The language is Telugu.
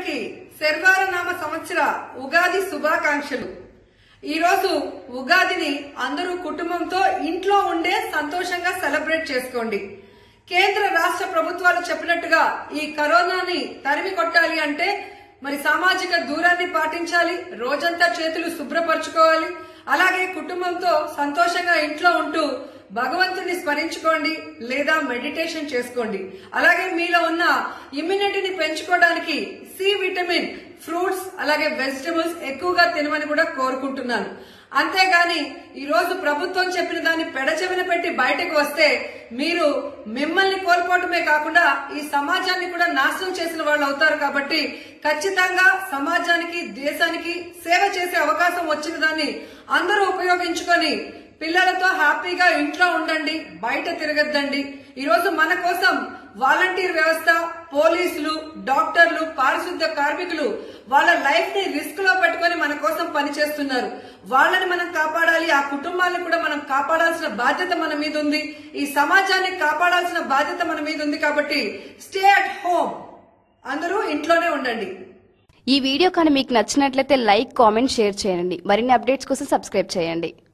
అందరికీ శర్వారనామ సంవత్సర ఉగాది శుభాకాంక్షలు ఈ రోజు ఉగాదిని అందరూ కుటుంబంతో ఇంట్లో ఉండే సంతోషంగా సెలబ్రేట్ చేసుకోండి కేంద్ర రాష్ట్ర ప్రభుత్వాలు చెప్పినట్టుగా ఈ కరోనాని తరిమి కొట్టాలి అంటే మరి సామాజిక దూరాన్ని పాటించాలి రోజంతా చేతులు శుభ్రపరచుకోవాలి అలాగే కుటుంబంతో సంతోషంగా ఇంట్లో ఉంటూ భగవంతుని స్మరించుకోండి లేదా మెడిటేషన్ చేసుకోండి అలాగే మీలో ఉన్న ఇమ్యూనిటీని పెంచుకోవడానికి సి విటమిన్ ఫ్రూట్స్ అలాగే వెజిటబుల్స్ ఎక్కువగా తినమని కూడా కోరుకుంటున్నాను అంతేగాని ఈ రోజు ప్రభుత్వం చెప్పిన దాన్ని పెడచెవిన పెట్టి బయటకు వస్తే మీరు మిమ్మల్ని కోల్పోవటమే కాకుండా ఈ సమాజాన్ని కూడా నాశనం చేసిన వాళ్ళు అవుతారు కాబట్టి ఖచ్చితంగా సమాజానికి దేశానికి సేవ చేసే అవకాశం వచ్చిన దాన్ని అందరూ ఉపయోగించుకొని పిల్లలతో హ్యాపీగా ఇంట్లో ఉండండి బయట తిరగద్దండి ఈ రోజు మన కోసం వాలంటీర్ వ్యవస్థ పోలీసులు డాక్టర్లు పారిశుద్ధ కార్మికులు వాళ్ళ లైఫ్ ని రిస్క్ లో పెట్టుకొని మన కోసం పనిచేస్తున్నారు వాళ్ళని మనం కాపాడాలి ఆ కుటుంబాలను కూడా మనం కాపాడాల్సిన బాధ్యత మన మీద ఉంది ఈ సమాజాన్ని కాపాడాల్సిన బాధ్యత మన మీద ఉంది కాబట్టి స్టే అట్ హోమ్ అందరూ ఇంట్లోనే ఉండండి ఈ వీడియో కానీ మీకు నచ్చినట్లయితే లైక్ కామెంట్ షేర్ చేయండి మరిన్ని అప్డేట్స్ కోసం సబ్స్క్రైబ్ చేయండి